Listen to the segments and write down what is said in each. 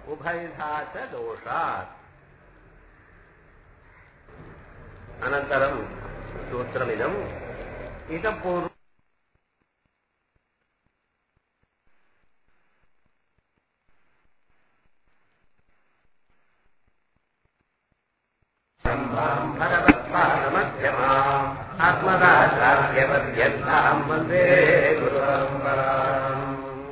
उभयधा च दोषात् अनन्तरं सूत्रमिदम् इतः पूर्वम् भगवत्पादमध्यमाम् आत्मदाचार्यपर्यन्ताम् वन्दे गुरुपरम्पराम्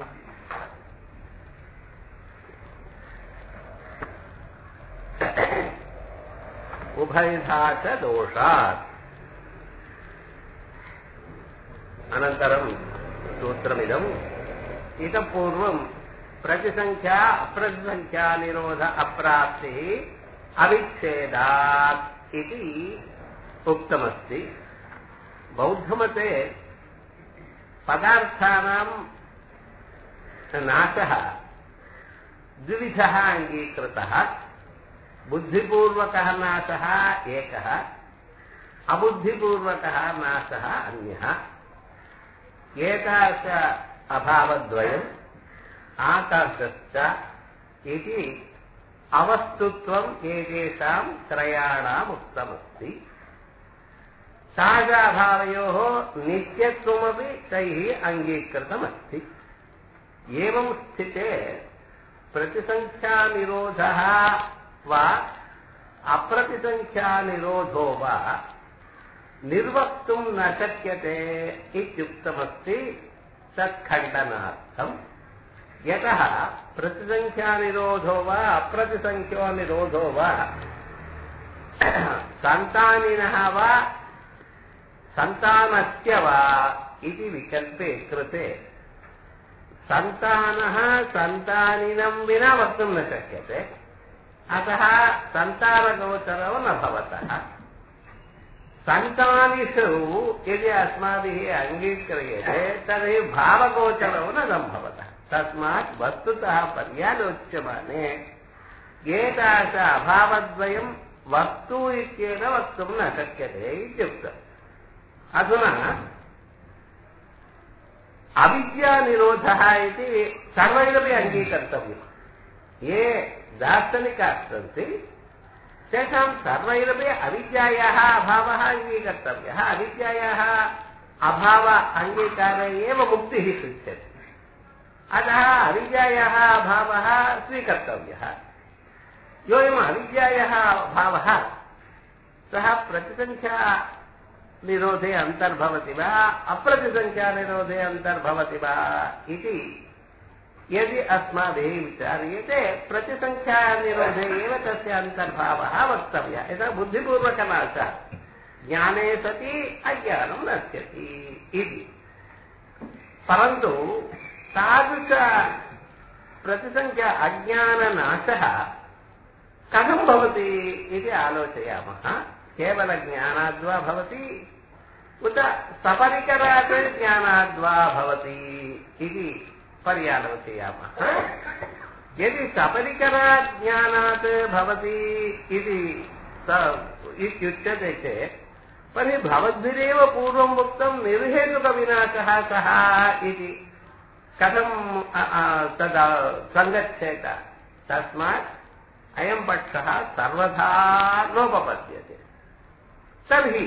उभयधा च दोषात् अनन्तरं सूत्रमिदम् इतः पूर्वम् प्रतिसङ्ख्या अप्रतिसङ्ख्या निरोध अप्राप्तिः अविच्छेदात् इति उक्तमस्ति बौद्धमते पदार्थानां नाशः द्विविधः अङ्गीकृतः बुद्धिपूर्वकः नाशः एकः अबुद्धिपूर्वकः नाशः अन्यः एकाश अभावद्वयम् आकाशश्च इति अवस्तुत्वम् एतेषां त्रयाणाम् उक्तमस्ति सागाभावयोः नित्यत्वमपि तैः अङ्गीकृतमस्ति एवं स्थिते प्रतिसङ्ख्यानिरोधः वा अप्रतिसङ्ख्यानिरोधो वा निर्वक्तुं न शक्यते इत्युक्तमस्ति तत्खण्डनार्थम् यतः प्रतिसङ्ख्यानिरोधो वा अप्रतिसङ्ख्योनिरोधो वा सन्तानिनः वा सन्तानस्य वा इति विकल्पे कृते सन्तानः सन्तानिनं विना वक्तुं न शक्यते अतः सन्तानगोचरो न भवतः सन्तानिषु यदि अस्माभिः अङ्गीक्रियते तर्हि भावगोचरो न सम्भवतः तस्मात् वस्तुतः पर्यालोच्यमाने एतादृश अभावद्वयं वस्तु इत्येव वक्तुं न शक्यते इत्युक्तम् अधुना अविद्यानिरोधः इति सर्वैरपि अङ्गीकर्तव्यम् ये दार्शनिकाः सन्ति तेषां सर्वैरपि अविद्यायाः अभावः अङ्गीकर्तव्यः अविद्यायाः अभाव अङ्गीकारे एव मुक्तिः सिद्ध्यति अतः अविद्यायाः अभावः स्वीकर्तव्यः योऽयम् अविद्यायाः अभावः सः प्रतिसङ्ख्या निरोधे अन्तर्भवति वा अप्रतिसङ्ख्यानिरोधे अन्तर्भवति वा इति यदि अस्माभिः विचार्यते प्रतिसङ्ख्यानिरोधे एव तस्य अन्तर्भावः वक्तव्यः यथा बुद्धिपूर्वकनाशः ज्ञाने सति अज्ञानं नश्यति इति परन्तु तादृश प्रतिसङ्ख्या अज्ञाननाशः कथं भवति इति आलोचयामः केवलज्ञानाद्वा भवति उत सपरिकरात् ज्ञानाद्वा भवति इति पर्यालोचयामः यदि सपरिकरात् ज्ञानात् भवति इति इत्युच्यते चेत् तर्हि भवद्भिरेव पूर्वम् उक्तं निर्हेतुकविनाशः सः इति कथं तदा सङ्गच्छेत तस्मात् अयं पक्षः सर्वथा नोपपद्यते तर्हि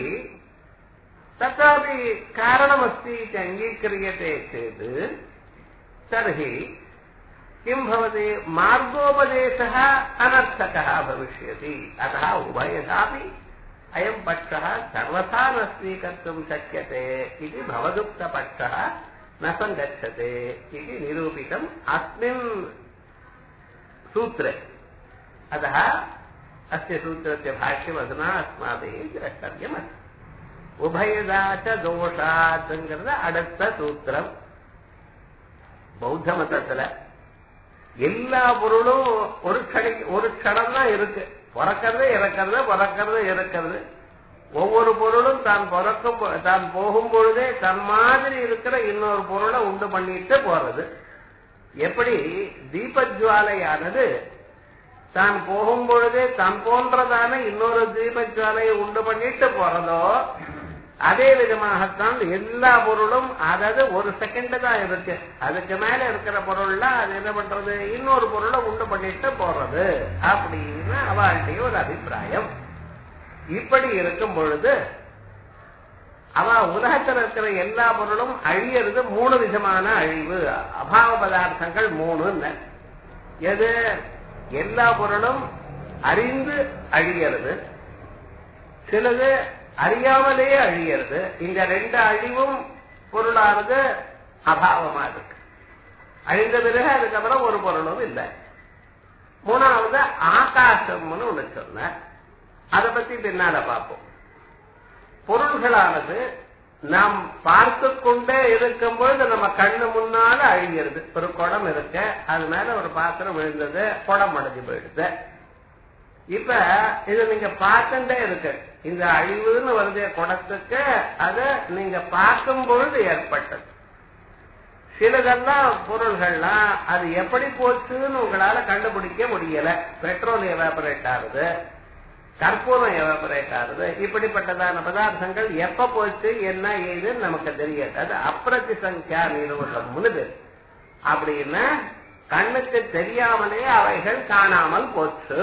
तत्रापि कारणमस्ति इति अङ्गीक्रियते चेत् तर्हि किं भवति मार्गोपदेशः अनर्थकः भविष्यति अतः उभयथापि अयं पक्षः सर्वथा न स्वीकर्तुं शक्यते इति भवदुक्तपक्षः न सङ्गच्छते इति निरूपितम् अस्मिन् सूत्रे अतः अस्य सूत्रस्य भाष्यमधुना अस्माभिः द्रष्टव्यमस्ति உபயதா ச தோஷாத்துங்கிறது அடுத்த சூத்திரம் பௌத்த மதத்துல எல்லா பொருளும் ஒரு க்ஷணி ஒரு க்ஷணம் தான் இருக்கு பிறக்கிறது இறக்கிறது பிறக்கிறது இருக்கிறது ஒவ்வொரு பொருளும் தான் பிறக்கும் பொ- தான் போகும் பொழுதே தன் மாதிரி இருக்கிற இன்னொரு பொருளை உண்டு பண்ணிட்டு போறது எப்படி தீபஜுவாலையானது தான் போகும் பொழுதே தான் போன்றதான இன்னொரு தீபஜுவாலையை உண்டு பண்ணிட்டு போறதோ அதே விதமாகத்தான் எல்லா பொருளும் அதாவது ஒரு செகண்ட் தான் இருக்கு அதுக்கு மேல இருக்கிற பொருள்லாம் அது என்ன பண்றது இன்னொரு பொருளை உண்டு பண்ணிட்டு போறது அப்படின்னு அவளுடைய ஒரு அபிப்பிராயம் இப்படி இருக்கும் பொழுது அவ உலகத்தில் இருக்கிற எல்லா பொருளும் அழியறது மூணு விதமான அழிவு அபாவ பதார்த்தங்கள் மூணு எது எல்லா பொருளும் அறிந்து அழியறது சிலது அறியாமலே அழியறது இந்த ரெண்டு அழிவும் பொருளானது அபாவமா இருக்கு அழிந்த பிறகு அதுக்கப்புறம் ஒரு பொருளும் இல்லை மூணாவது ஆகாசம்னு ஒண்ணு சொன்ன அதை பத்தி பின்னால பார்ப்போம் பொருள்களானது நாம் பார்த்து கொண்டே இருக்கும் பொழுது நம்ம கண்ணு முன்னால அழிகிறது ஒரு குடம் இருக்க அது மேல ஒரு பாத்திரம் விழுந்தது குடம் அடைஞ்சு போயிடுது இப்ப இது நீங்க பார்த்துட்டே இருக்கு இந்த அழிவுன்னு வருது குடத்துக்கு அத நீங்க பார்க்கும் பொழுது ஏற்பட்டது சிலதெல்லாம் பொருள்கள்லாம் அது எப்படி போச்சுன்னு உங்களால கண்டுபிடிக்க முடியல பெட்ரோல் எவாபரேட் ஆகுது கற்பூரம் எவாபரேட் ஆகுது இப்படிப்பட்டதான பதார்த்தங்கள் எப்ப போச்சு என்ன ஏதுன்னு நமக்கு தெரியாது அது அப்பிரதி சங்கியா நிறுவனம்னு பேரு அப்படின்னா கண்ணுக்கு தெரியாமலே அவைகள் காணாமல் போச்சு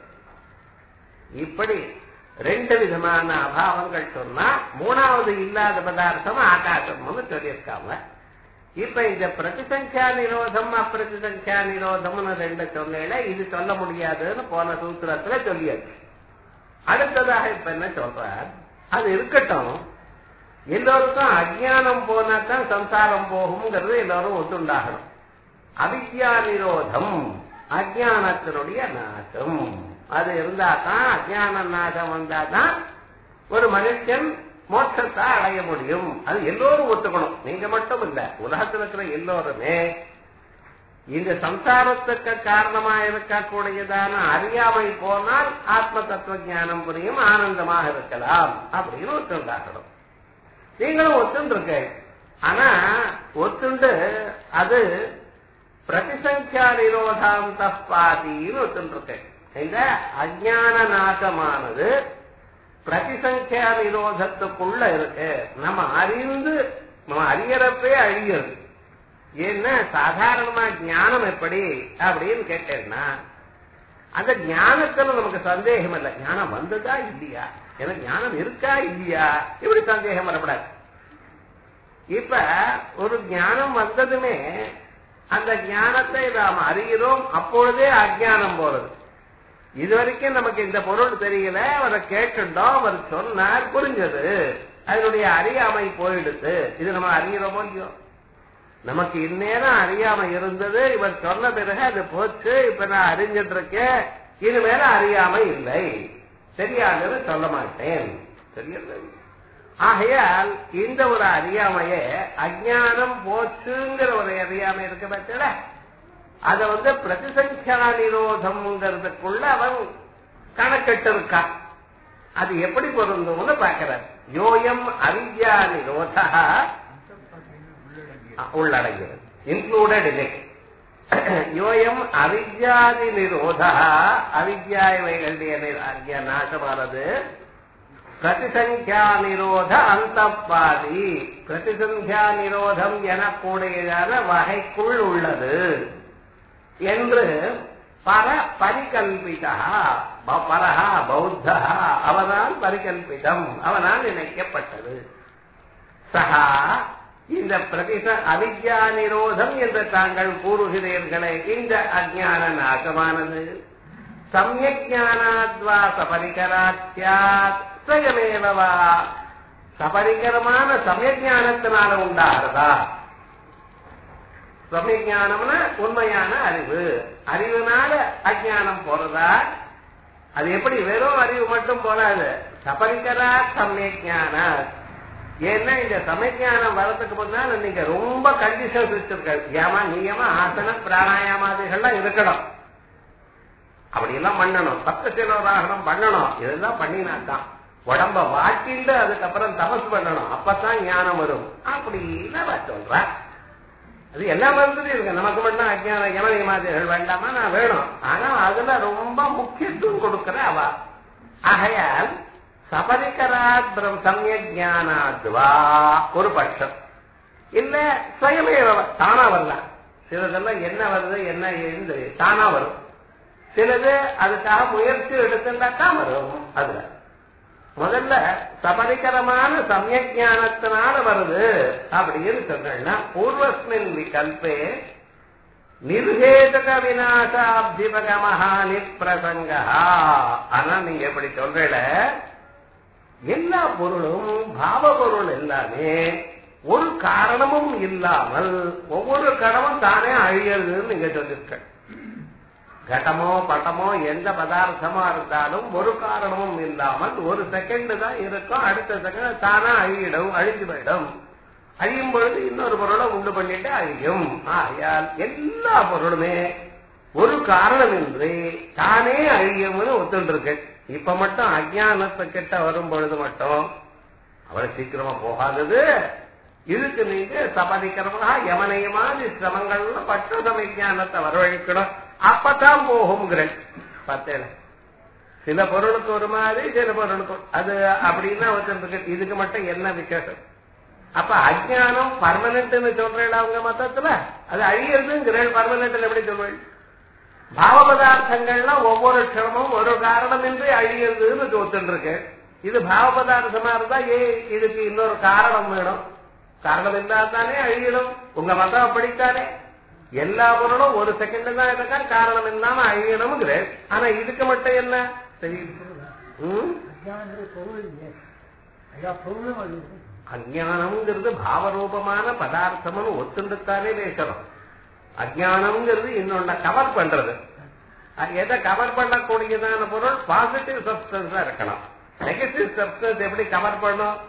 இப்படி ரெண்டு விதமான அபாவங்கள் சொன்னா மூணாவது இல்லாத பதார்த்தம் ஆகாசம்னு சொல்லியிருக்காங்க இப்ப இந்த பிரதிசங்கியா நிரோதம் அப்பிரதிசங்கியா நிரோதம்னு ரெண்டு சொன்னேல இது சொல்ல முடியாதுன்னு போன சூத்திரத்துல சொல்லியாச்சு அடுத்ததாக இப்ப என்ன சொல்றார் அது இருக்கட்டும் எல்லோருக்கும் அஜ்ஞானம் போனா தான் சம்சாரம் போகும்ங்கிறது எல்லாரும் ஒத்துண்டாகணும் அவித்யா நிரோதம் அஜானத்தினுடைய நாசம் அது இருந்தா தான் அஜான நாசம் வந்தா தான் ஒரு மனுஷன் மோட்சத்தை அடைய முடியும் அது எல்லோரும் ஒத்துக்கணும் நீங்க மட்டும் இல்ல உலகத்தில் இருக்கிற எல்லோருமே இந்த சம்சாரத்துக்கு காரணமா இருக்கக்கூடியதான அறியாமை போனால் ஆத்ம தத்துவ ஞானம் புரியும் ஆனந்தமாக இருக்கலாம் அப்படின்னு ஒத்துண்டாகணும் நீங்களும் ஒத்துருக்க ஆனா ஒத்துண்டு அது பிரதிசங்கியா நிரோதாந்த பாதின்னு ஒத்துருக்க இந்த அஜான நாசமானது பிரதிசங்கியா நிரோதத்துக்குள்ள இருக்கு நம்ம அறிந்து நம்ம அறியறப்பே அழியது ஏன்னா சாதாரணமா ஞானம் எப்படி அப்படின்னு கேட்டேன்னா அந்த ஞானத்துல நமக்கு சந்தேகம் இல்லை ஞானம் வந்ததா இல்லையா எனக்கு ஞானம் இருக்கா இல்லையா இப்படி சந்தேகம் வரப்படாது இப்ப ஒரு ஞானம் வந்ததுமே அந்த ஞானத்தை நாம் அறிகிறோம் அப்பொழுதே அஜானம் போறது இது வரைக்கும் நமக்கு இந்த பொருள் தெரியல அவரை கேட்டுட்டோம் அவர் சொன்னார் புரிஞ்சது அதனுடைய அறியாமை போயிடுது இது நம்ம அறிகிறோமோ இல்லையோ நமக்கு இந்நேரம் அறியாம இருந்தது இவர் சொன்ன பிறகு அது போச்சு இப்ப நான் அறிஞ்சிட்டு இருக்கேன் இனிமேல அறியாமை இல்லை தெரியாதுன்னு சொல்ல மாட்டேன் தெரியல ஆகையால் இந்த ஒரு அறியாமையே அஜானம் போச்சுங்கிற ஒரு அறியாமை இருக்கு பட்சல அத வந்து பிரதிசங்கியா நிரோதம்ங்கிறதுக்குள்ள அவன் கணக்கிட்டு இருக்கான் அது எப்படி பொருந்தும்னு பாக்கிறார் யோயம் அவித்யா நிரோதா உள்ளடங்கியது இன்க்ளூடட் இன் யோயம் அவித்யாதி நிரோதா அவித்யா இவைகளுடைய நாசமானது பிரதிசங்கியா நிரோத அந்தப்பாதி பிரதிசங்கியா நிரோதம் எனக்கூடியதான வகைக்குள் உள்ளது என்று பர பரிகல்பிதா பரஹா பௌத்தா அவனால் பரிகல்பிதம் அவனால் நினைக்கப்பட்டது சகா இந்த பிரதிச அவித்யா நிரோதம் என்று தாங்கள் கூறுகிறீர்களே இந்த அஜான நாசமானது சமயஜானாத்வா சபரிகராத்யாத் ஸ்வயமேவா சபரிகரமான சமயஜானத்தினால உண்டாகிறதா சமயஜானம்னா உண்மையான அறிவு அறிவுனால அஜானம் போறதா அது எப்படி வெறும் அறிவு மட்டும் போறாது சபரிகரா சமயஜான ஏன்னா இந்த சமயஜானம் வரதுக்கு முன்னால நீங்க ரொம்ப கண்டிஷன்ஸ் வச்சிருக்க ஏமா நியம ஆசனம் பிராணாயாமாதிகள்லாம் இருக்கணும் அப்படி எல்லாம் பண்ணணும் சப்த சிலோதாகனம் பண்ணணும் இதெல்லாம் பண்ணினாதான் உடம்ப வாட்டிண்டு அதுக்கப்புறம் தபஸ் பண்ணணும் அப்பதான் ஞானம் வரும் அப்படின்னு நான் சொல்றேன் அது எல்லா மருந்துலயும் இருக்கு நமக்கு மட்டும் அஜ்ஞான யமனி மாதிரிகள் வேண்டாமா நான் வேணும் ஆனா அதுல ரொம்ப முக்கியத்துவம் கொடுக்கிற அவ ஆகையால் சபரிகராத் பிரம் சமயஜானாத்வா ஒரு பட்சம் இல்ல சுயமே தானா வரலாம் சிலதெல்லாம் என்ன வருது என்ன ஏதுன்னு தெரியும் தானா வரும் சிலது அதுக்காக முயற்சி எடுத்துட்டா தான் வரும் அதுல முதல்ல சபரிகரமான சமயஜானத்தினால வருது அப்படின்னு சொன்னா பூர்வஸ்மின் விகல்பே நிர்ஹேதக விநாசாப்திபகமஹா நிப்பிரசங்கா ஆனா நீங்க எப்படி சொல்றீல எல்லா பொருளும் பாவ பொருள் எல்லாமே ஒரு காரணமும் இல்லாமல் ஒவ்வொரு கடமும் தானே அழியறதுன்னு நீங்க சொல்லிருக்க கடமோ பட்டமோ எந்த பதார்த்தமா இருந்தாலும் ஒரு காரணமும் இல்லாமல் ஒரு செகண்ட் தான் இருக்கும் அடுத்த செகண்ட் தானா அழியிடும் அழிஞ்சு போயிடும் அழியும் பொழுது இன்னொரு பொருளை உண்டு பண்ணிட்டு அழியும் ஆகையால் எல்லா பொருளுமே ஒரு காரணமின்றி தானே அழியும்னு ஒத்துருக்கு இப்ப மட்டும் அஜானத்தை கிட்ட வரும் பொழுது மட்டும் அவ்வளவு சீக்கிரமா போகாதது இதுக்கு நீங்க சபதிக்கிறவங்க யமனயமான சிரமங்கள்ல பற்ற விஞ்ஞானத்தை வரவழைக்கணும் அப்பதான் போகுங்கிறேன் பார்த்தேன் சில பொருளுக்கு ஒரு மாதிரி சில பொருளுக்கு அது அப்படின்னா ஒருத்தருக்கு இதுக்கு மட்டும் என்ன விசேஷம் அப்ப அஜ்ஞானம் பர்மனன்ட்னு சொல்றேன் அவங்க மொத்தத்துல அது அழியறதுங்கிறேன் பர்மனன்ட்ல எப்படி சொல்வேன் பாவ பதார்த்தங்கள்லாம் ஒவ்வொரு க்ஷணமும் ஒரு காரணமின்றி அழியறதுன்னு தோத்துருக்கு இது பாவ பதார்த்தமா இருந்தா ஏ இதுக்கு இன்னொரு காரணம் வேணும் காரணம் இல்லாதானே அழியணும் உங்க மதம் அப்படித்தானே எல்லா பொருளும் ஒரு செகண்ட் தான் இருக்கா காரணம் இல்லாம அழியணும்ங்கிறேன் ஆனா இதுக்கு மட்டும் என்ன தெரியுது ம்? அஜானங்கிற பொருள் இல்லை எல்லா பொருளும் அது இருக்கு. அஜானம்ங்கிறது பாவரூபமான பதார்த்தம்னு ஒத்துண்டுத்தானே பேசணும் அஜானம்ங்கிறது இன்னொன்ன கவர் பண்றது அது எதை கவர் பண்ணக்கூடியதான பொருள் பாசிட்டிவ் சப்ஸ்டன்ஸா இருக்கணும் நெகட்டிவ் சப்ஸ்டன்ஸ் எப்படி கவர் பண்ணும்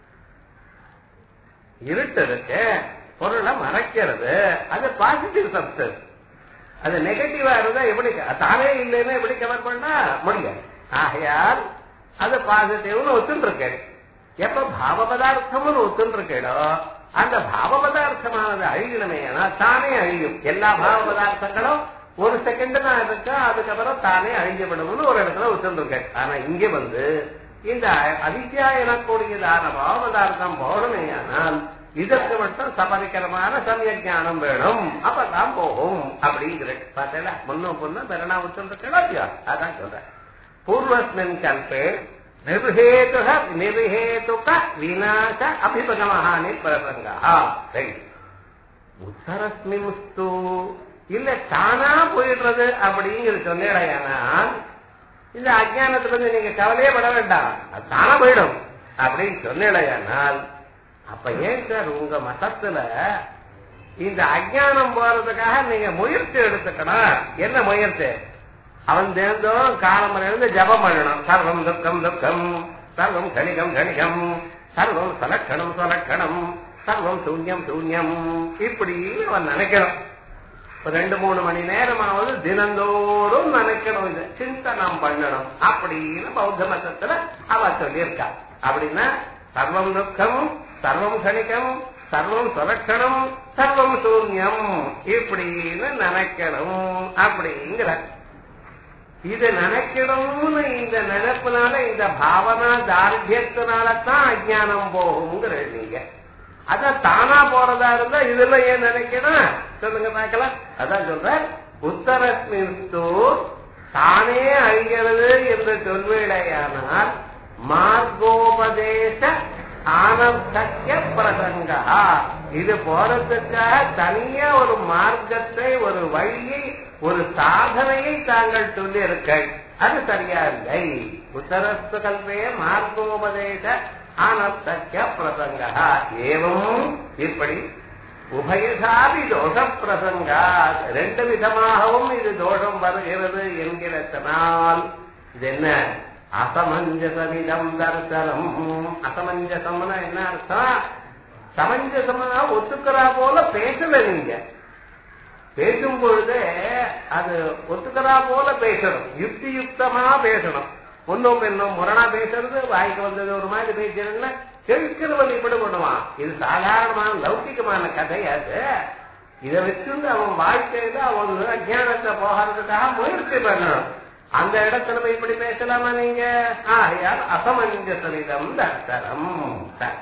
இருட்டு இருக்கு பொருளை மறைக்கிறது அது பாசிட்டிவ் சப்ஸ்டன்ஸ் அது நெகட்டிவா இருந்தா எப்படி தானே இல்லைன்னா எப்படி கவர் பண்ணா முடியாது ஆகையால் அது பாசிட்டிவ்னு ஒத்துட்டு எப்ப பாவ பதார்த்தம்னு ஒத்துருக்கேடோ அந்த பாவ பதார்த்தமானது அழியணுமே ஆனா தானே அழியும் எல்லா பாவ பதார்த்தங்களும் ஒரு செகண்ட் தான் இருக்கா அதுக்கப்புறம் தானே அழிஞ்சப்படும்னு ஒரு இடத்துல ஒத்துருக்கேன் ஆனா இங்க வந்து இந்த அவித்யா எனக்கூடியதான பாவ பதார்த்தம் போகணுமே ஆனால் இதற்கு மட்டும் சபரிக்கரமான சமய ஞானம் வேணும் அப்பதான் போகும் அப்படிங்கிற பார்த்தேன் முன்னும் பொண்ணு பெரணா ஒத்துருக்கா அதான் சொல்றேன் பூர்வஸ்மின் கல்பே நிர்ஹேதுக நிர்ஹேதுக விநாச அபிபகமஹானி பிரசங்கா சரி உத்தரஸ்மின்ஸ்து இல்ல தானா போயிடுறது அப்படிங்கிற சொன்னேடையானால் இந்த அஜானத்துல இருந்து நீங்க கவலையே பட வேண்டாம் அது தானா போயிடும் அப்படின்னு சொன்னேடையானால் அப்ப ஏன் சார் உங்க மதத்துல இந்த அஜானம் போறதுக்காக நீங்க முயற்சி எடுத்துக்கணும் என்ன முயற்சி அவன் தினந்தோறும் காலம்பரம் இருந்து ஜபம் பண்ணணும் சர்வம் துக்கம் துக்கம் சர்வம் கணிகம் கணிகம் சர்வம் சலக்கணம் சலக்கணம் சர்வம் சூன்யம் சூன்யம் இப்படி அவன் நினைக்கணும் ஒரு ரெண்டு மூணு மணி நேரமாவது தினந்தோறும் நினைக்கணும் இது சிந்தனம் பண்ணணும் அப்படின்னு பௌத்த மதத்துல அவ சொல்லியிருக்கா அப்படின்னா சர்வம் துக்கம் சர்வம் கணிகம் சர்வம் சுலட்சணம் சர்வம் சூன்யம் இப்படின்னு நினைக்கணும் அப்படிங்கிற இது நினைக்கணும்னு இந்த நினைப்புனால இந்த பாவனா தார்டியத்தினால தான் அஜானம் போகுங்கிற நீங்க அதான் தானா போறதா இருந்தா இதெல்லாம் ஏன் நினைக்கணும் சொல்லுங்க பார்க்கலாம் அதான் சொல்ற உத்தரஸ்மின்ஸ்து தானே அழிகிறது என்று சொல்வேடையானால் மார்கோபதேச ஆனந்தக்கிய பிரசங்கா இது போறதுக்காக தனியா ஒரு மார்க்கத்தை ஒரு வழியை ஒரு சாதனையை தாங்கள் சொல்லி இருக்க அது சரியா இல்லை உத்தரஸ்து கல்வே மார்க்கோபதேச ஆனந்தக்கிய பிரசங்கா ஏவம் இப்படி உபயசாபி தோஷ பிரசங்கா ரெண்டு விதமாகவும் இது தோஷம் வருகிறது என்கிறதனால் இது என்ன அசமஞ்சசமிதம் தர்சனம் அசமஞ்சசம்னா என்ன அர்த்தம் சமஞ்சசமா ஒத்துக்கிறா போல பேசல நீங்க பேசும் பொழுது அது ஒத்துக்கிறா போல பேசணும் யுக்தி யுக்தமா பேசணும் ஒன்னும் பெண்ணும் முரணா பேசுறது வாய்க்கு வந்தது ஒரு மாதிரி பேசுறதுன்னா கேட்கிறவன் இப்படி பண்ணுவான் இது சாதாரணமான லௌகிகமான கதை அது இதை வச்சிருந்து அவன் வாழ்க்கையில அவன் அஜானத்தை போகிறதுக்காக முயற்சி பண்ணணும் அந்த இடத்துல போய் இப்படி பேசலாமா நீங்க ஆகையால் அசமஞ்சசலிதம் தர்த்தரம் சரி.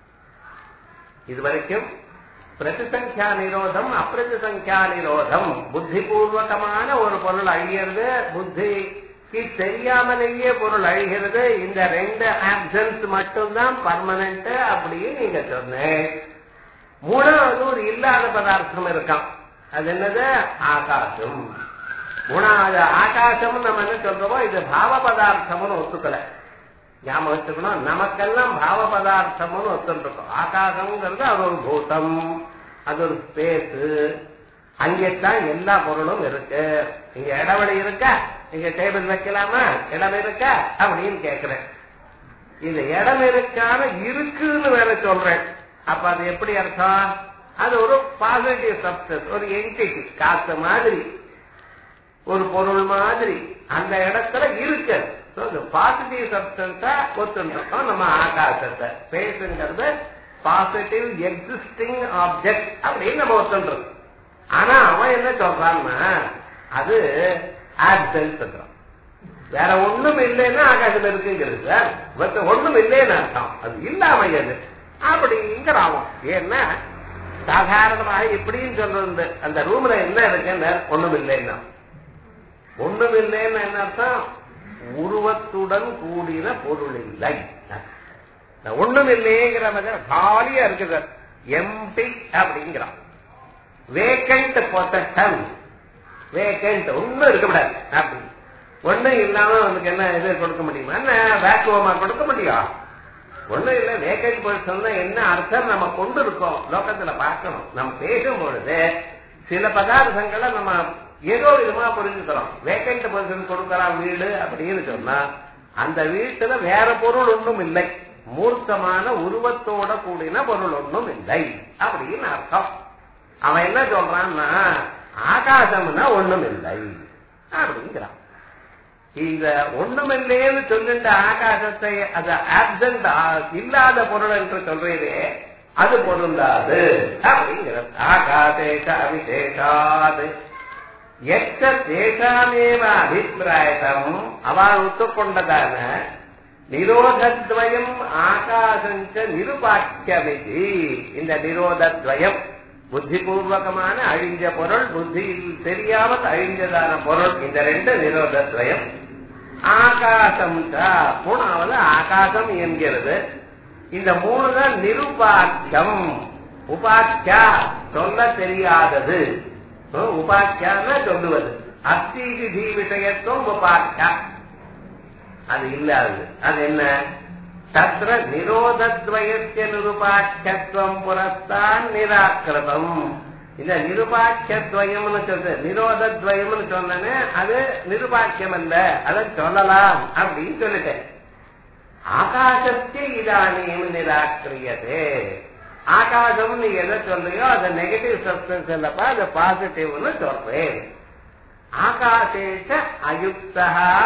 இதுவரைக்கும் பிரதிசங்கியா நிரோதம் அப்பிரதிசங்கியா நிரோதம் புத்திபூர்வகமான ஒரு பொருள் அழியிறது புத்திக்கு தெரியாமலேயே பொருள் அழிகிறது இந்த ரெண்டு ஆப்சன்ஸ் மட்டும்தான் பர்மனன்ட் அப்படின்னு நீங்க சொன்னேன் மூணாவது ஒரு இல்லாத பதார்த்தம் இருக்கான் அது என்னது ஆகாசம் மூணாவது ஆகாசம் நம்ம என்ன சொல்றோமோ இது பாவ பதார்த்தம்னு ஒத்துக்கல ஞாபகம் வச்சுக்கணும் நமக்கெல்லாம் பாவ பதார்த்தம்னு ஒத்துருக்கோம் ஆகாசம்ங்கிறது அது ஒரு பூதம் அது ஒரு ஸ்பேஸ் அங்கேத்தான் எல்லா பொருளும் இருக்கு இங்க இடவெளி இருக்கா இங்க டேபிள் வைக்கலாமா இடம் இருக்கா அப்படின்னு கேக்குறேன் இது இடம் இருக்கான இருக்குன்னு வேற சொல்றேன் அப்ப அது எப்படி அர்த்தம் அது ஒரு பாசிட்டிவ் சப்ஸ்டன்ஸ் ஒரு என்டிட்டி காத்து மாதிரி ஒரு பொருள் மாதிரி அந்த இடத்துல இருக்கு பாசிட்டிவ் சப்ஸ்டன்ஸா ஒத்துருக்கோம் நம்ம ஆகாசத்தை ஸ்பேஸ்ங்கிறது பாசிட்டிவ் எக்ஸிஸ்டிங் ஆப்ஜெக்ட் அப்படின்னு நம்ம ஒத்துன்றோம் ஆனா அவன் என்ன சொல்றான்னா அது ஆப்சன்ஸ் சொல்றான் வேற ஒண்ணும் இல்லைன்னா ஆகாசம் இருக்குங்கிறது சார் மத்த ஒண்ணும் இல்லைன்னு அர்த்தம் அது இல்லாம எது அப்படிங்கிறான் ஏன்னா சாதாரணமாக இப்படின்னு சொல்றது அந்த ரூம்ல என்ன இருக்குன்னு ஒண்ணும் இல்லைன்னா ஒண்ணும் இல்லைன்னு என்ன அர்த்தம் உருவத்துடன் கூடின பொருள் இல்லை ஒண்ணும் இல்லைங்கிற மாதிரி காலியா இருக்குது எம்டி அப்படிங்கிறான் வேக்கண்ட் பொசஷன் வேக்கண்ட் ஒண்ணும் இருக்கக்கூடாது அப்படி ஒண்ணும் இல்லாம அவனுக்கு என்ன இது கொடுக்க முடியுமா என்ன வேக்குவமா கொடுக்க முடியும் ஒண்ணும் இல்ல வேக்கண்ட் பொசிஷன் என்ன அர்த்தம் நம்ம கொண்டு இருக்கோம் லோகத்துல பார்க்கணும் நம்ம பேசும் பொழுது சில பதார்த்தங்களை நம்ம ஏதோ விதமா புரிஞ்சுக்கிறோம் வேக்கண்ட் பொசிஷன் கொடுக்கலாம் வீடு அப்படின்னு சொன்னா அந்த வீட்டுல வேற பொருள் ஒன்றும் இல்லை மூர்த்தமான உருவத்தோட கூடின பொருள் ஒன்றும் இல்லை அப்படின்னு அர்த்தம் அவன் என்ன சொல்றான்னா ஆகாசம்னா ஒண்ணும் இல்லை அப்படிங்கிறான் இந்த ஒண்ணுமில்லைன்னு சொல்லிட்ட ஆகாசத்தை அது ஆப்சன்ட் இல்லாத பொருள் என்று சொல்றதே அது பொருந்தாது அப்படிங்கிறது ஆகாசேஷ அவிசேஷாது எச்ச தேசாமேவ அபிப்பிராயத்தம் அவள் ஒத்துக்கொண்டதான நிரோதத்வயம் ஆகாசஞ்ச நிருபாக்கியமிதி இந்த நிரோதத்வயம் புத்திபூர்வகமான அழிஞ்ச பொருள் புத்தியில் தெரியாமல் அழிஞ்சதான பொருள் இந்த ரெண்டு நிரோதத்வயம் ஆகாசம் மூணாவது ஆகாசம் என்கிறது இந்த மூணு தான் நிருபாக்கியம் உபாக்கியா சொல்ல தெரியாதது உபாக்கியான சொல்லுவது அஸ்திதி விஷயத்துவம் உபாக்கியா அது இல்லாதது அது என்ன தத்திர நிரோதத்வயத்திய நிருபாக்கியத்துவம் புறத்தான் நிராக்கிரதம் இந்த நிருபாக்கியத்வயம்னு சொல்றது நிரோதத்வயம்னு சொன்னேன்னு அது நிருபாக்கியம் அல்ல அதை சொல்லலாம் அப்படின்னு சொல்லிட்டேன் ஆகாசத்தை இதானியும் நிராக்கிரியதே ஆகாசம் நீ எதை சொல்றியோ அது நெகட்டிவ் சப்ஸ்டன்ஸ் இல்லப்பா அது பாசிட்டிவ்னு சொல்றேன் ஆகாசேஷ அயுக்தா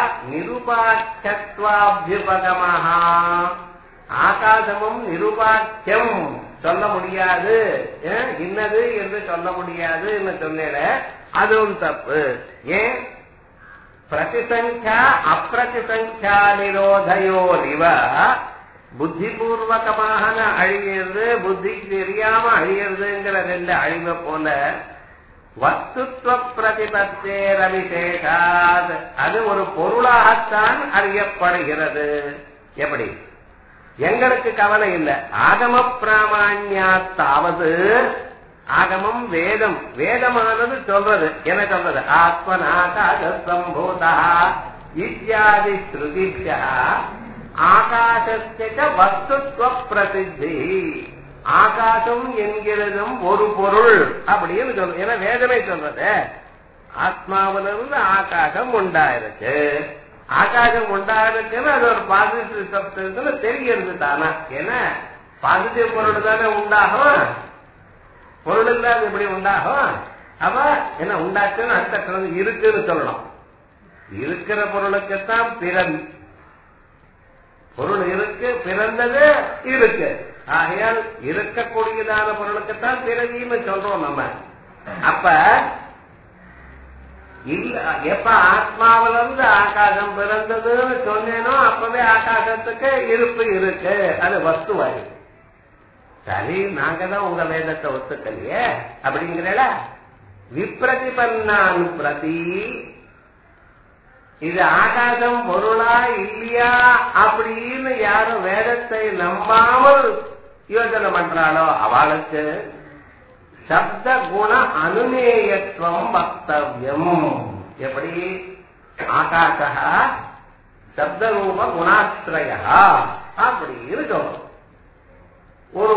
நிருபாக்கியத்வாபியுபகமாக ஆகாசமும் நிருபாக்கியம் சொல்ல முடியாது இன்னது என்று சொல்ல முடியாது என்று சொன்னேன் அதுவும் தப்பு ஏன் பிரதிசங்கியா அப்பிரதிசங்கியா நிரோதையோரிவ புத்திபூர்வகமாக அழியிறது புத்திக்கு தெரியாம அழியறதுங்கிற ரெண்டு அழிவை போல வஸ்துத்வ பிரதிபத்தேரவிசேஷாத் அது ஒரு பொருளாகத்தான் அறியப்படுகிறது எப்படி எங்களுக்கு கவலை இல்லை ஆகம பிராமணியாத்தாவது ஆகமம் வேதம் வேதமானது சொல்றது என்ன சொல்றது ஆத்மனாகாச சம்பூதா இத்தியாதி ஸ்ருதிபியா ஆகாசத்திக வஸ்துத்வ பிரசித்தி ஆகாசம் என்கிறதும் ஒரு பொருள் அப்படின்னு சொல்றது ஏன்னா வேதமே சொல்றது ஆத்மாவிலிருந்து ஆகாசம் உண்டாயிருக்கு ஆகாசம் உண்டாயிருக்குன்னு அது ஒரு பாசிட்டிவ் சப்ஸ்டன்ஸ் தெரிகிறது தானா ஏன்னா பாசிட்டிவ் பொருள் தானே உண்டாகும் பொருள் இல்லாத எப்படி உண்டாகும் அப்ப என்ன உண்டாச்சுன்னு அடுத்த இருக்குன்னு சொல்லணும் இருக்கிற பொருளுக்குத்தான் பிறன் பொருள் இருக்கு பிறந்தது இருக்கு ஆகையால் இருக்கக்கூடியதான பொருளுக்குத்தான் பிறவின்னு சொல்றோம் நம்ம அப்ப இல்ல எப்ப ஆத்மாவில இருந்து ஆகாசம் பிறந்ததுன்னு சொன்னேனோ அப்பவே ஆகாசத்துக்கு இருப்பு இருக்கு அது வஸ்துவாயிருக்கு சரி நாங்க தான் உங்க வேதத்தை ஒத்துக்கலையே அப்படிங்கிறல விப்ரதிபன்னான் பிரதி இது ஆகாசம் பொருளா இல்லையா அப்படின்னு யாரும் வேதத்தை நம்பாமல் யோசனை பண்றாளோ அவளுக்கு சப்த குண அனுமேயத்துவம் வக்தவியம் எப்படி ஆகாசா சப்தரூப குணாஸ்திரய அப்படின்னு சொல்லணும் ஒரு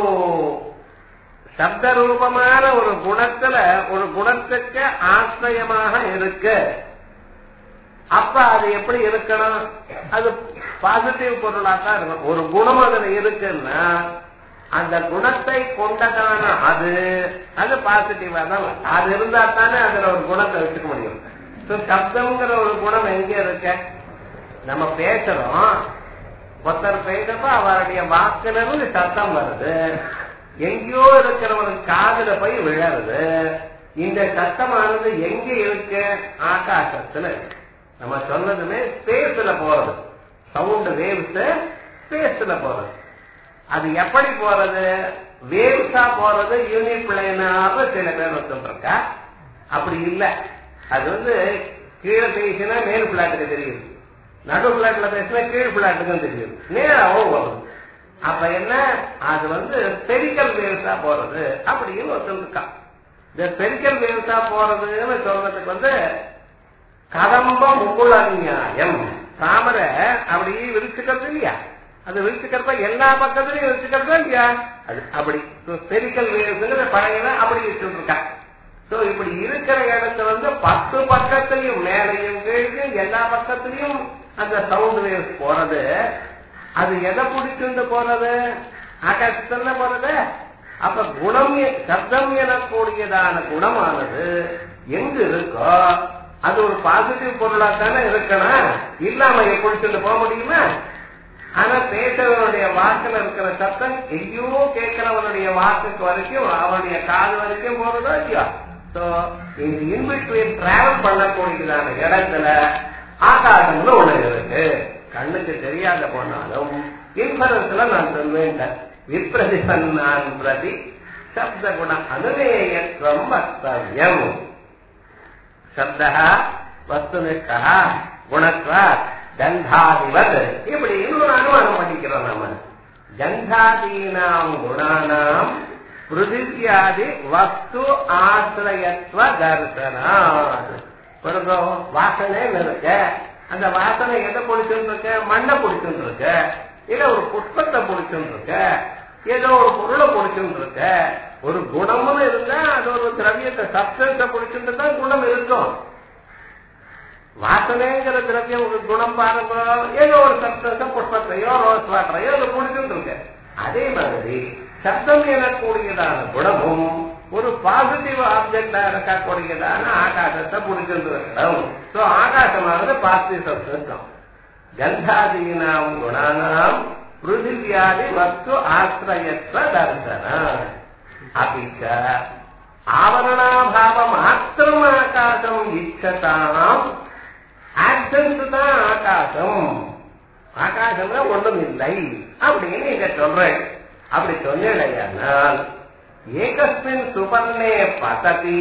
சப்த ரூபமான ஒரு குணத்துல ஒரு குணத்துக்கு ஆசிரியமாக இருக்கு அப்ப அது எப்படி இருக்கணும் அது பாசிட்டிவ் பொருளா தான் இருக்கணும் ஒரு குணம் அதுல இருக்குன்னா அந்த குணத்தை கொண்டதான அது அது பாசிட்டிவா தான் வரும். அது இருந்தா தானே அதுல ஒரு குணத்தை வச்சுக்க முடியும் So, சப்தம்ங்கிற ஒரு குணம் எங்க இருக்க நம்ம பேசுறோம் ஒருத்தர் பேசப்ப அவருடைய வாக்குல இருந்து சத்தம் வருது எங்கேயோ இருக்கிறவனுக்கு காதுல போய் விழருது இந்த சத்தமானது எங்க இருக்கு ஆகாசத்துல இருக்கு. நம்ம சொன்னதுமே ஸ்பேஸ்ல போறது சவுண்ட் வேவ்ஸ் ஸ்பேஸ்ல போறது அது எப்படி போறது வேவ்ஸா போறது யூனிட் பிளைனாக சில பேர் வச்சுருக்கா அப்படி இல்ல அது வந்து கீழே பேசினா மேல் பிளாட்டுக்கு தெரியுது நடு பிளாட்ல பேசினா கீழ் பிளாட்டுக்கும் தெரியுது நேராவும் வரும் அப்ப என்ன அது வந்து பெரிக்கல் வேவ்ஸா போறது அப்படின்னு ஒருத்தருக்கா இந்த பெரிக்கல் வேவ்ஸா போறதுன்னு சொல்றதுக்கு வந்து கதம்ப முகுளநியாயம் தாமரை அப்படி விரிச்சுக்கிறது இல்லையா அது விரிச்சுக்கிறப்ப எல்லா பக்கத்துலயும் விரிச்சுக்கிறதா இல்லையா அது அப்படி பெரிக்கல் வேவ்ஸுங்கிற பழைய அப்படி வச்சுட்டு இருக்கா சோ இப்படி இருக்கிற இடத்துல வந்து பத்து பக்கத்துலயும் மேலையும் கீழையும் எல்லா பக்கத்துலயும் அந்த சவுண்ட் வேவ்ஸ் போறது அது எதை பிடிச்சுட்டு போறது ஆகாசத்துல போறது அப்ப குணம் எ- சப்தம் எனக்கூடியதான குணமானது எங்க இருக்கோ அது ஒரு பாசிட்டிவ் பொருளா தானே இருக்கணும் இல்லாம பிடிச்சிட்டு போக முடியுமா ஆனா பேசுறவனுடைய வாக்குல இருக்கிற சத்தம் எங்கேயோ கேட்கிறவனுடைய வாக்குக்கு வரைக்கும் அவனுடைய காது வரைக்கும் போறதோ இல்லையா சோ இந்த இன்பிட்வீன் டிராவல் பண்ணக்கூடியதான இடத்துல ஆகாசம்னு ஒண்ணு இருக்கு கண்ணுக்கு தெரியாத போனாலும் இன்ஃபரன்ஸ்ல நான் சொல்வேன் விப்ரதிபன்னான் பிரதி சப்த குண அனுமேயத்துவம் வக்தவியம் சப்தா வஸ்துனிஷ்டா குணத்வா கந்தாதிவத் இப்படி இன்னொரு அனுமானம் பண்ணிக்கிறோம் நம்ம கந்தாதீனாம் குணானாம் பிருதிவியாதி வஸ்து ஆசிரியத்துவ தர்சனாத் பிறகு வாசனை இருக்கு அந்த வாசனை எதை பிடிச்சுட்டு இருக்க மண்ணை பிடிச்சுட்டு இருக்க இல்ல ஒரு புஷ்பத்தை பிடிச்சுட்டு இருக்க ஏதோ ஒரு பொருளை பிடிச்சுட்டு இருக்க ஒரு குணம்னு இருந்தா அது ஒரு திரவியத்தை சப்ஸ்டன்ஸ பிடிச்சிட்டு தான் குணம் இருக்கும் வாசனைங்கிற திரவியம் ஒரு குணம் பாருங்க ஏதோ ஒரு சப்ஸ்டன்ஸ புஷ்பத்தையோ ரோஸ் வாட்டரையோ அது பிடிச்சிட்டு இருக்கு அதே மாதிரி சப்தம் எனக்கூடியதான குணமும் ஒரு பாசிட்டிவ் ஆப்ஜெக்டா இருக்கக்கூடியதான ஆகாசத்தை பிடிச்சிட்டு இருக்கணும் சோ ஆகாசமானது பாசிட்டிவ் சப்ஸ்டன்ஸ் கந்தாதீனாம் குணானாம் பிருதிவியாதி வஸ்து ஆசிரியத்துவ தர்சன அபிச்ச ஆவரணாபாவ மாத்திரம் ஆகாசம் இச்சதாம் ஆக்சன்ஸ் தான் ஆகாசம் ஆகாசம்னா ஒண்ணும் இல்லை அப்படின்னு நீங்க சொல்றேன் அப்படி சொன்னேனால் ஏகஸ்மின் சுபர்ணே பததி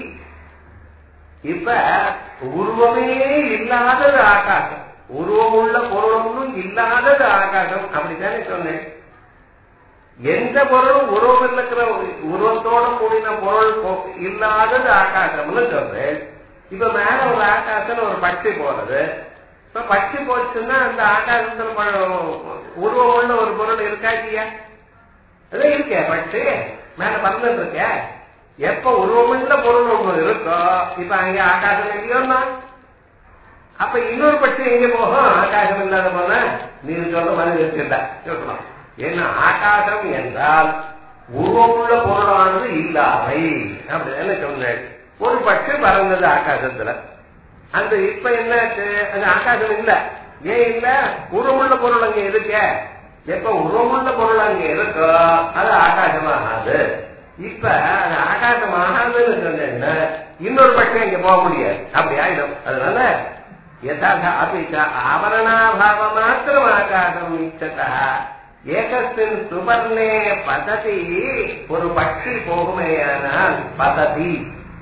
இப்ப உருவமே இல்லாதது ஆகாசம் உருவம் உள்ள பொருளும் இல்லாதது ஆகாசம் அப்படித்தானே சொன்னேன் எந்த பொருளும் உருவம் இருக்கிற உருவத்தோட கூடின பொருள் போ- இல்லாதது ஆகாசம்னு சொல்றேன் இப்ப மேல ஒரு ஆகாசம் ஒரு பட்சி போறது இப்ப பட்சி போச்சுன்னா அந்த ஆகாசத்துல ப- உருவம் உள்ள ஒரு பொருள் இருக்கா இல்லையா அது இருக்கே பட்சி மேல பறந்துட்டு இருக்க எப்ப உருவமுள்ள பொருள் ஒண்ணு இருக்கோ இப்ப அங்க ஆகாசம் இல்லையோன்னா அப்ப இன்னொரு பட்சி எங்க போகும் ஆகாசம் இல்லாத போன நீ சொல்ற மாதிரி இருக்குல்ல சொல்லலாம் ஏன்னா ஆகாசம் என்றால் உருவமுள்ள பொருளானது இல்லாமை அப்படின்னு சொன்னேன் ஒரு பட்சி பறந்தது ஆகாசத்துல அந்த இப்ப என்னாச்சு அந்த ஆகாசம் இல்ல ஏன் இல்ல உருவமுள்ள பொருள் அங்க இருக்க எப்ப உருவமுள்ள பொருள் அங்க இருக்கோ அது ஆகாசமாகாது இப்ப அது ஆகாசமாகாதுன்னு சொன்னேன்னா இன்னொரு பட்சம் இங்க போக முடியாது அப்படி ஆயிடும் அதனால யதாத அபிச்ச ஆவரணாபாவ மாத்திரம் ஆகாசம் இச்சதா ஏகஸ்மின் சுபர்ணே பததி ஒரு பட்சி போகுமேயானால் பததி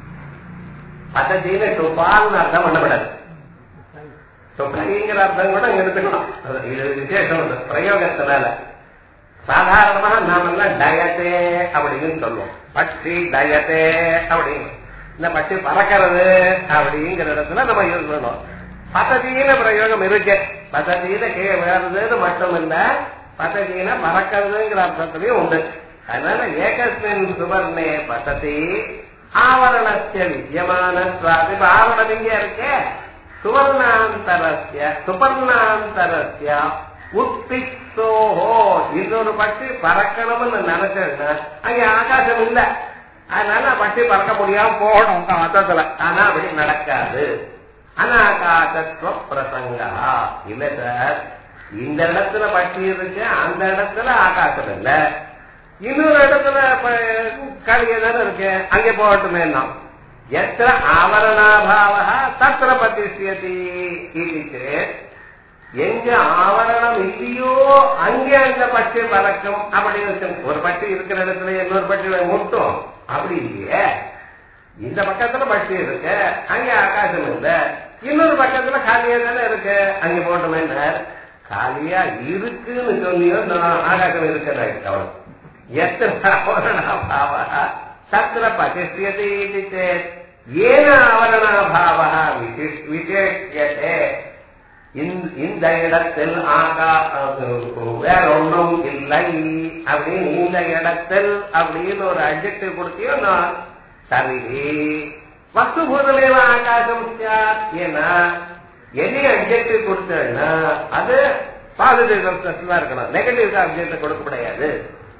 பதத்தின்னு சுபால்னு அர்த்தம் பண்ணப்படாது சுகைங்கிற அர்த்தம் கூட இங்க எடுத்துக்கணும் அது இது விசேஷம் இல்லை. பிரயோகத்தினால சாதாரணமா நாமெல்லாம் டயத்தே அப்படின்னு சொல்லுவோம் பட்சி டயத்தே அப்படின்னு இந்த பட்சி பறக்கிறது அப்படிங்கிற இடத்துல நம்ம யூஸ் பண்ணுவோம் பதத்தின பிரயோகம் இருக்கு பதத்தின கீழே விழுறதுன்னு மட்டும் இல்ல பதத்தின பறக்கிறதுங்கிற அர்த்தத்திலையும் உண்டு அதனால ஏகஸ்மின் சுவர்ணே பததி ஆவரணஸ்ய வித்தியமான இப்ப ஆவரணம் இங்க இருக்கே சுவர்ணாந்தரஸ்ய சுபர்ணாந்தரஸ்ய உத்திக்தோஹோ இன்னொரு பட்சி பறக்கணும்னு நினைச்சேன்னா அங்க ஆகாசம் இல்ல அதனால பட்சி பறக்க முடியாம போகணும் மொத்தத்துல ஆனா அப்படி நடக்காது அனாகாசத்துவ பிரசங்கா இல்ல சார் இந்த இடத்துல பட்சி இருக்கு அந்த இடத்துல ஆகாசம் இல்ல இன்னொரு இடத்துல கழிய தானே இருக்கு அங்கே போகட்டுமே நாம் எத்திர ஆவரணாபாவ தத்திர பதிஷ்யதி இது சேத் எங்க ஆவரணம் இல்லையோ அங்கே அந்த பட்சி பறக்கும் அப்படி இருக்கும் ஒரு பட்சி இருக்கிற இடத்துல இன்னொரு பட்சி முட்டும் அப்படி இல்லையே இந்த பக்கத்துல பட்சி இருக்கு அங்க ஆகாசம் இல்ல இன்னொரு பக்கத்துல காலியா தானே இருக்கு அங்க போட்டுமே காலியா இருக்குன்னு சொல்லியோ நான் ஆகாசம் இருக்கிறேன் அவன் எத்தனை ஆவரணாபாவ தத்திர பதிஷ்யதி இது சேத் ஏன ஆவரணாபாவ விசேஷியதே இந்த இடத்தில் ஆகா வேற ஒன்றும் இல்லை அப்படின்னு இந்த இடத்தில் அப்படின்னு ஒரு அட்ஜெக்டிவ் கொடுத்தியோ நான் சரி வஸ்துபூதமேவ ஆகாசம் சார் ஏன்னா எனி அப்ஜெக்டிவ் கொடுத்தேன்னா அது பாசிட்டிவ் கன்ஸ்ட்ரக்ஷன் தான் இருக்கணும் நெகட்டிவ் அப்ஜெக்ட் கொடுக்க முடியாது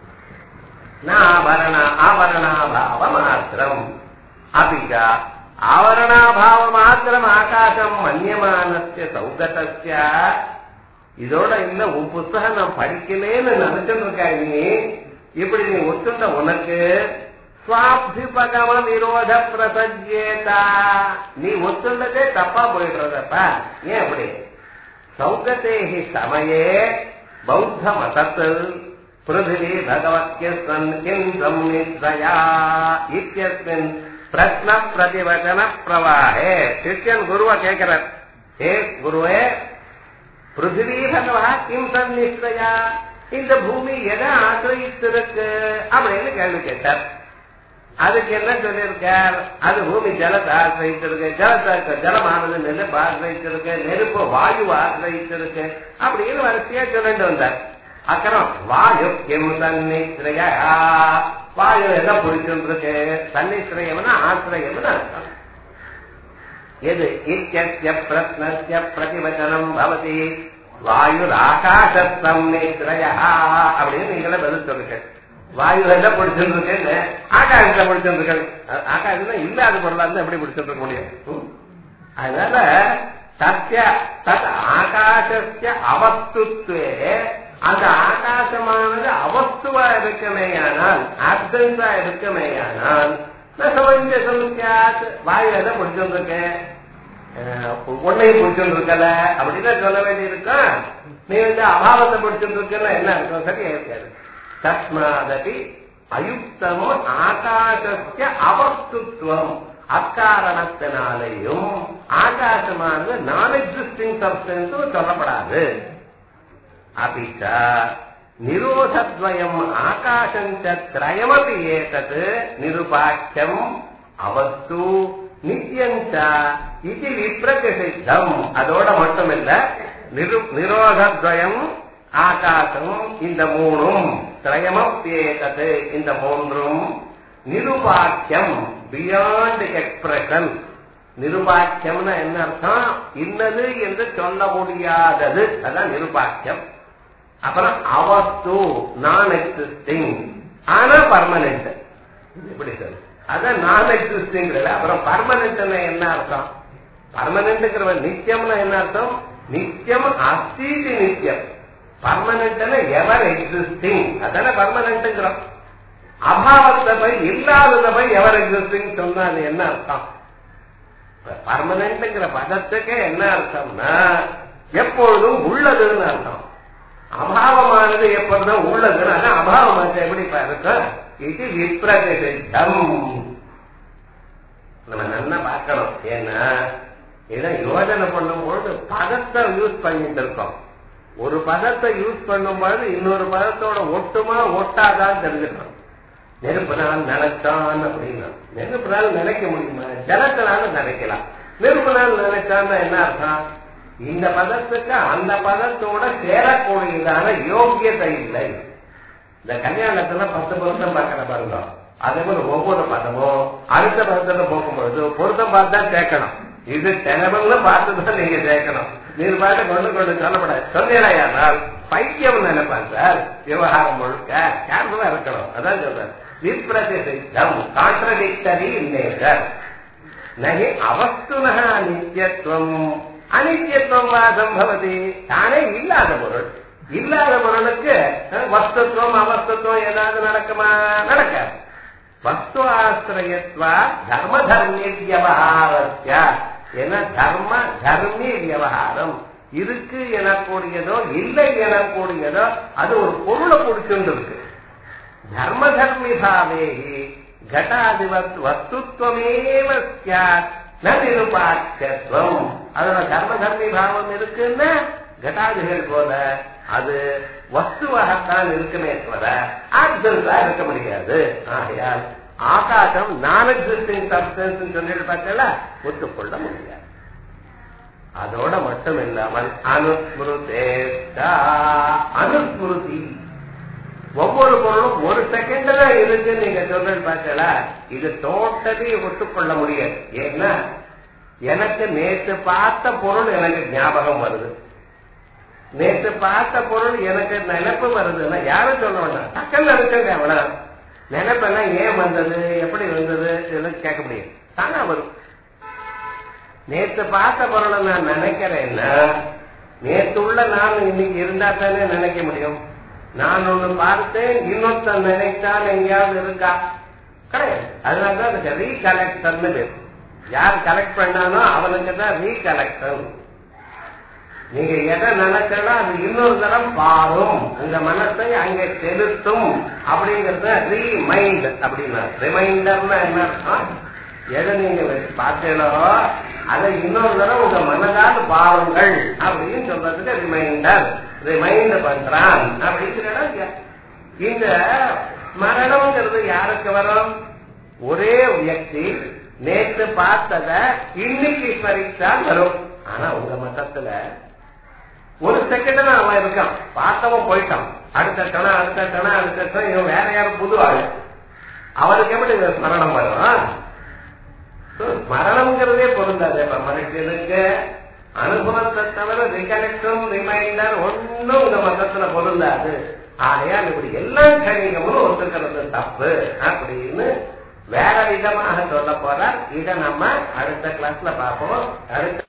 ஆவரண ஆவரணாபாவ மாத்திரம் அபிகா ஆவரணாபாவ மாத்திரம் ஆகாசம் மன்யமானஸ்ய சௌகதஸ்ய இதோட இல்ல உன் புஸ்தகம் நான் படிக்கலேன்னு நினைச்சுட்டு இருக்கேன் நீ இப்படி நீ ஒத்துண்ட உனக்கு சுவாபிபகம விரோத பிரசஜேதா நீ ஒத்துண்டதே தப்பா போயிடுறதப்பா ஏன் அப்படி சௌகத்தேகி சமயே பௌத்த மதத்தில் பிருத்திவி பகவத்யஸ்வன் கிம் சம்மித்ரயா இத்தியஸ்மின் பிரஸ்ன பிரதிவச்சன பிரவாஹே சிஷ்யன் குருவ கேட்கிறார் ஏ குருவே பிருத்திவி பகவா கிம் சன்னிஷ்டயா இந்த பூமி எதை ஆசிரியித்திருக்கு அப்படின்னு கேள்வி கேட்டார் அதுக்கு என்ன சொல்லியிருக்கார் அது பூமி ஜலத்தை ஆசிரியிச்சிருக்கு ஜலத்தை ஜலமானது நெருப்பு ஆசிரியிச்சிருக்கு நெருப்பு வாயு ஆசிரியிச்சிருக்கு அப்படின்னு வரிசையா சொல்லிட்டு வந்தார் அப்புறம் வாயு கிம் சன்னிஸ்ரயா வாயு என்ன பிடிச்சிருக்கு சன்னிஸ்ரயம்னா ஆசிரியம்னு அர்த்தம் எது இத்திய பிரஸ்னஸ்ய பிரதிவச்சனம் பவதி வாயு ஆகாசம் நிஸ்ரயா அப்படின்னு நீங்களே பதில் சொல்லுங்க வாயு என்ன பிடிச்சிருக்கு ஆகாசத்தை பிடிச்சிருக்கு ஆகாசம் இல்லாத பொருளா இருந்தா எப்படி பிடிச்சிருக்க முடியும் அதனால சத்திய தத் ஆகாசஸ்ய அவஸ்துத்வே அந்த ஆகாசமானது அவஸ்துவா இருக்கமேயானால் ஆப்சன்ஸா இருக்கமேயானால் சொல்லுக்காத் வாயு எதை பிடிச்சிருக்கு உன்னையும் பிடிச்சிருக்கல அப்படின்னு சொல்ல வேண்டியிருக்கா நீ வந்து அபாவத்தை பிடிச்சிருக்கல என்ன அர்த்தம் சரியா இருக்காது தஸ்மாதபி அயுக்தம் ஆகாசஸ்ய அவஸ்துத்வம் அக்காரணத்தினாலேயும் ஆகாசமானது நான் எக்ஸிஸ்டிங் சப்ஸ்டன்ஸ் சொல்லப்படாது அபிச்ச நிரோதத்வயம் ஆகாசஞ்ச திரயமபி ஏதத் நிருபாக்கியம் அவஸ்து நித்தியஞ்ச இது விப்ரதிஷித்தம் அதோட மட்டும் இல்ல நிரோதத்வயம் ஆகாசம் இந்த மூணும் திரயமப்பேதது இந்த மூன்றும் நிருபாக்கியம் பியாண்ட் எக்ஸ்பிரஷன் நிருபாக்கியம்னா என்ன அர்த்தம் இன்னது என்று சொல்ல முடியாதது அதான் நிருபாக்கியம் அப்புறம் அவஸ்து நான் எக்ஸிஸ்டிங் ஆனா பர்மனன்ட் எப்படி சொல்லு அதான் நான் எக்ஸிஸ்டிங் அப்புறம் பர்மனன்ட் என்ன அர்த்தம் பர்மனன்ட்ங்கிற நித்தியம்னா என்ன அர்த்தம் நித்தியம் அஸ்தீதி நித்தியம் பர்மனன்ட் எவர் எக்ஸிஸ்டிங் அதான பர்மனன்ட்ங்கிறோம் அபாவத்தை போய் இல்லாததை போய் எவர் எக்ஸிஸ்டிங் சொன்னா அது என்ன அர்த்தம் பர்மனன்ட்ங்கிற பதத்துக்கு என்ன அர்த்தம்னா எப்பொழுதும் உள்ளதுன்னு அர்த்தம் அபாவமானது எப்பொழுதும் உள்ளதுன்னு அதான் அபாவமானது எப்படி இருக்கும் இது விப்ரதிஷம் நம்ம நல்லா பார்க்கணும் ஏன்னா இதை யோஜனை பண்ணும்பொழுது பதத்தை யூஸ் பண்ணிட்டு இருக்கோம் ஒரு பதத்தை யூஸ் பண்ணும்பொழுது இன்னொரு பதத்தோட ஒட்டுமா ஒட்டாதான் தெரிஞ்சுக்கணும் நெருப்பினால் நினைச்சான் அப்படின்னா நெருப்பினால் நினைக்க முடியுமா ஜலத்தினால நினைக்கலாம் நெருப்பினால் நினைச்சான்னா என்ன அர்த்தம் இந்த பதத்துக்கு அந்த பதத்தோட சேரக்கூடியதான யோகியதை இல்லை இந்த கல்யாணத்துல பத்து பொருத்தம் பார்க்கிற பாருங்க அதே போல ஒவ்வொரு பதமும் அடுத்த பதத்துல போகும்பொழுது பொருத்தம் பார்த்து தான் சேர்க்கணும் இது தெனவல்னு பார்த்து தான் நீங்க சேர்க்கணும் நீர் பாட்டு கொண்டு கொண்டு சொல்லப்படாது சொன்னீரையானால் பைத்தியம் நினைப்பான் சார் விவகாரம் முழுக்க கேர்ஃபுல்லா இருக்கணும் அதான் சொல்றேன் விப்ரதிசித்தம் கான்ட்ரடிக்டரி நேச்சர் நகி அவஸ்துன நித்தியத்துவம் அனித்தியத்துவம் வா சம்பவதி தானே இல்லாத பொருள் இல்லாத பொருளுக்கு அஹ், வஸ்துத்துவம் அவஸ்துத்துவம் ஏதாவது நடக்குமா நடக்காது வஸ்து ஆசிரியத்வா தர்ம தர்மி வியவகாரஸ்ய என தர்ம தர்மி வியவகாரம் இருக்கு எனக்கூடியதோ இல்லை எனக்கூடியதோ அது ஒரு பொருளை பிடிச்சுட்டு இருக்கு தர்ம தர்மி பாவேகி கட்டாதிவத் வஸ்துத்வமேவ ஸ்யாத் ந நிருபாட்சத்துவம் அதோட தர்ம தர்மி பாவம் இருக்குன்னா கட்டாதிகள் போல அது வஸ்துவாகத்தான் இருக்குமே தவிர ஆக்சன்ஸா இருக்க முடியாது ஆகையால் ஆகாசம் நான் எக்ஸிஸ்டிங் சப்ஸ்டன்ஸ் சொல்லிட்டு பார்த்தல ஒத்துக்கொள்ள முடியாது அதோட மட்டும் இல்லாமல் அனுஸ்மிருதேஷ்டா அனுஸ்மிருதி ஒவ்வொரு பொருளும் ஒரு செகண்ட் தான் இருக்கு நீங்க சொல்றது பார்த்தல இது டோட்டலி ஒத்துக்கொள்ள முடியாது ஏன்னா எனக்கு நேற்று பார்த்த பொருள் எனக்கு ஞாபகம் வருது நேற்று பார்த்த பொருள் எனக்கு நினைப்பு வருதுன்னா யாரும் சொல்ல வேண்டாம் டக்கல் இருக்குது அவனா நினைப்பெல்லாம் ஏன் வந்தது எப்படி வந்தது இதெல்லாம் கேட்க முடியும் தானா வரும் நேற்று பார்த்த பொருளை நான் நினைக்கிறேன்னா நேற்று உள்ள நான் இன்னைக்கு இருந்தா தானே நினைக்க முடியும் நான் ஒண்ணு பார்த்தேன் இன்னொருத்தன் நினைச்சான் எங்கேயாவது இருக்கா கிடையாது அதனாலதான் அதுக்கு ரீகலெக்ஷன் பேர் யார் கலெக்ட் பண்ணானோ அவனுக்கு தான் ரீகலெக்ஷன் நீங்க எதை நினைச்சா அது இன்னொரு தரம் பாரும் உங்க மனசை அங்கே செலுத்தும் அப்படிங்கறத ரீமைண்ட் அப்படின்னா ரிமைண்டர்னா என்ன அர்த்தம் எதை நீங்க பார்த்தீங்களோ அதை இன்னொரு தரம் உங்க மனதால் பாருங்கள் அப்படின்னு சொல்றதுக்கு ரிமைண்டர் ரிமைண்ட் பண்றான் அப்படின்னு இந்த மரணம்ங்கிறது யாருக்கு வரும் ஒரே வியக்தி நேற்று பார்த்தத இன்னைக்கு பறிச்சா வரும் ஆனா உங்க மதத்துல ஒரு செகண்ட் தான் அவன் இருக்கான் பார்த்தவன் போயிட்டான் அடுத்த கணம் அடுத்த கணம் அடுத்த கணம் இவன் வேற யாரும் புது ஆளு அவனுக்கு எப்படி மரணம் வரும் So, மரணம்ங்கிறதே பொருந்தாது இப்ப மனுஷனுக்கு அனுபவத்தை தவிர ரிகலெக்ஷன் ரிமைண்டர் ஒன்னும் உங்க மதத்துல பொருந்தாது ஆகையால் இப்படி எல்லாம் கணிகமும் ஒத்துக்கிறது தப்பு அப்படின்னு வேற விதமாக சொல்ல போறார் இதை நம்ம அடுத்த கிளாஸ்ல பார்ப்போம் அடுத்த